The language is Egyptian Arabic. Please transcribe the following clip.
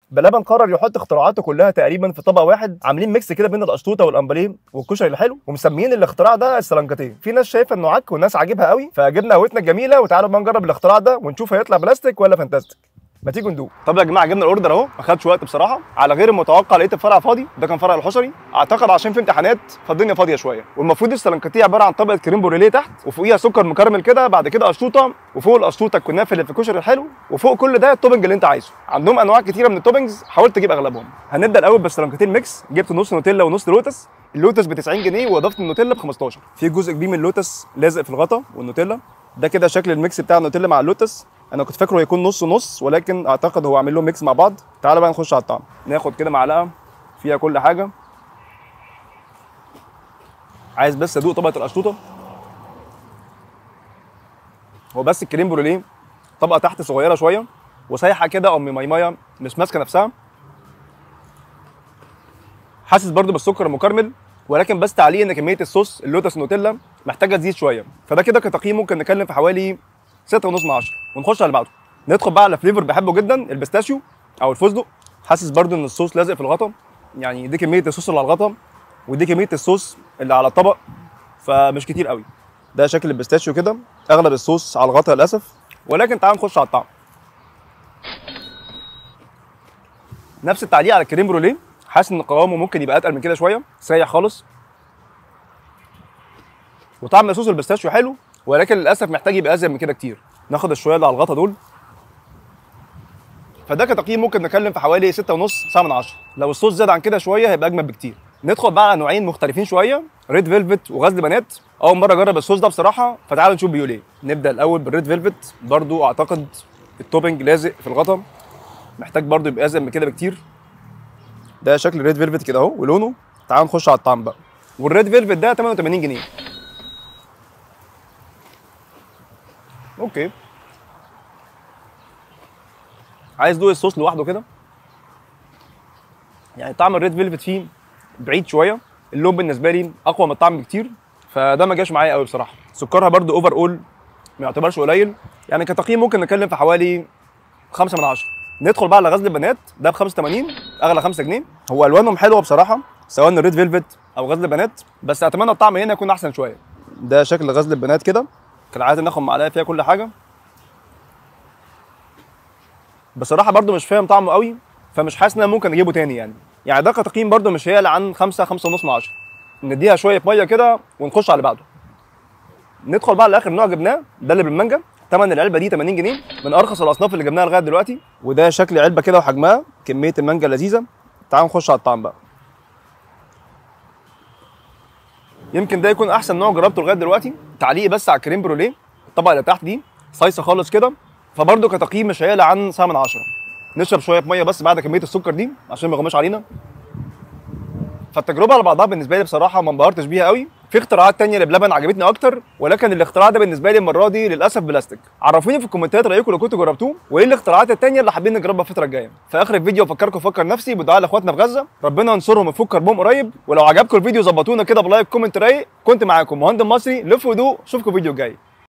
بلبن قرر يحط اختراعاته كلها تقريبا في طبق واحد عاملين ميكس كده بين القشطوطه والامبليه والكشري الحلو ومسميين الاختراع ده السلنكتيه في ناس شايفه انه عك وناس عاجبها قوي فجبنا قهوتنا الجميله وتعالوا بقى نجرب الاختراع ده ونشوف هيطلع بلاستيك ولا فانتاستيك ما تيجوا ندوق طب يا جماعه جبنا الاوردر اهو ما خدش وقت بصراحه على غير المتوقع لقيت الفرع فاضي ده كان فرع الحشري اعتقد عشان في امتحانات فالدنيا فاضيه شويه والمفروض السلنكتيه عباره عن طبقه كريم بوريليه تحت وفوقيها سكر مكرمل كده بعد كده قشطوطه وفوق القشطوطه الكنافه اللي في الكشري الحلو وفوق كل ده التوبنج اللي انت عايزه عندهم انواع كتيره من التوبنجز حاولت اجيب اغلبهم هنبدا الاول بالسلنكتين ميكس جبت نص نوتيلا ونص لوتس اللوتس ب 90 جنيه واضافه النوتيلا ب 15 في جزء كبير من اللوتس لازق في الغطا والنوتيلا ده كده شكل الميكس بتاع النوتيلا مع اللوتس انا كنت فاكره هيكون نص نص ولكن اعتقد هو عامل لهم ميكس مع بعض تعالى بقى نخش على الطعم ناخد كده معلقه فيها كل حاجه عايز بس ادوق طبقه القشطوطه هو بس الكريم بروليه طبقه تحت صغيره شويه وسايحه كده ام ميميه مش ماسكه نفسها حاسس برضو بالسكر المكرمل ولكن بس تعليق ان كميه الصوص اللوتس نوتيلا محتاجه تزيد شويه فده كده كتقييم ممكن نتكلم في حوالي 6 ونص من 10 ونخش على اللي بعده ندخل بقى على فليفر بحبه جدا البيستاشيو او الفستق حاسس برضو ان الصوص لازق في الغطا يعني دي كميه الصوص اللي على الغطا ودي كميه الصوص اللي على الطبق فمش كتير قوي ده شكل البيستاشيو كده اغلب الصوص على الغطا للاسف ولكن تعال نخش على الطعم نفس التعليق على الكريم بروليه حاسس ان قوامه ممكن يبقى اتقل من كده شويه سايح خالص وطعم صوص البيستاشيو حلو ولكن للاسف محتاج يبقى ازيد من كده كتير ناخد الشويه اللي على الغطا دول فده كتقييم ممكن نتكلم في حوالي 6 ونص 9 من 10 لو الصوص زاد عن كده شويه هيبقى اجمد بكتير ندخل بقى على نوعين مختلفين شويه ريد فيلفت وغزل بنات اول مره اجرب الصوص ده بصراحه فتعالوا نشوف بيقول ايه نبدا الاول بالريد فيلفت برضو اعتقد التوبنج لازق في الغطا محتاج برضو يبقى ازيد من كده بكتير ده شكل الريد فيلفت كده اهو ولونه تعالوا نخش على الطعم بقى والريد فيلفت ده 88 جنيه اوكي عايز دوق الصوص لوحده كده يعني طعم الريد فيلفت فيه بعيد شويه اللون بالنسبه لي اقوى من الطعم بكتير فده ما جاش معايا قوي بصراحه سكرها برده اوفر اول ما يعتبرش قليل يعني كتقييم ممكن نتكلم في حوالي 5 من 10 ندخل بقى على غزل البنات ده ب 85 اغلى 5 جنيه هو الوانهم حلوه بصراحه سواء الريد فيلفت او غزل البنات بس اتمنى الطعم هنا يكون احسن شويه ده شكل غزل البنات كده كالعاده ناخد معلقه فيها كل حاجه بصراحه برده مش فاهم طعمه قوي فمش حاسس ان انا ممكن اجيبه تاني يعني يعني ده كتقييم برده مش هيعلى عن 5 5 ونص من 10 نديها شويه ميه كده ونخش على اللي بعده ندخل بقى لاخر نوع جبناه ده اللي بالمانجا ثمن العلبه دي 80 جنيه من ارخص الاصناف اللي جبناها لغايه دلوقتي وده شكل علبه كده وحجمها كميه المانجا لذيذه تعالوا نخش على الطعم بقى يمكن ده يكون احسن نوع جربته لغايه دلوقتي تعليقي بس على الكريم بروليه الطبقه اللي تحت دي صيصه خالص كده فبرده كتقييم مش هيعلى عن 7 من 10 نشرب شويه ميه بس بعد كميه السكر دي عشان ما يغماش علينا فالتجربه على بعضها بالنسبه لي بصراحه ما انبهرتش بيها قوي في اختراعات تانية لبلبن عجبتني اكتر ولكن الاختراع ده بالنسبه لي المره دي للاسف بلاستيك عرفوني في الكومنتات رايكم لو كنتوا جربتوه وايه الاختراعات التانية اللي حابين نجربها الفتره الجايه في اخر الفيديو افكركم افكر نفسي بدعاء لاخواتنا في غزه ربنا ينصرهم ويفك كربهم قريب ولو عجبكم الفيديو ظبطونا كده بلايك كومنت رايق كنت معاكم مهندم مصري لف ودوق اشوفكم فيديو جاي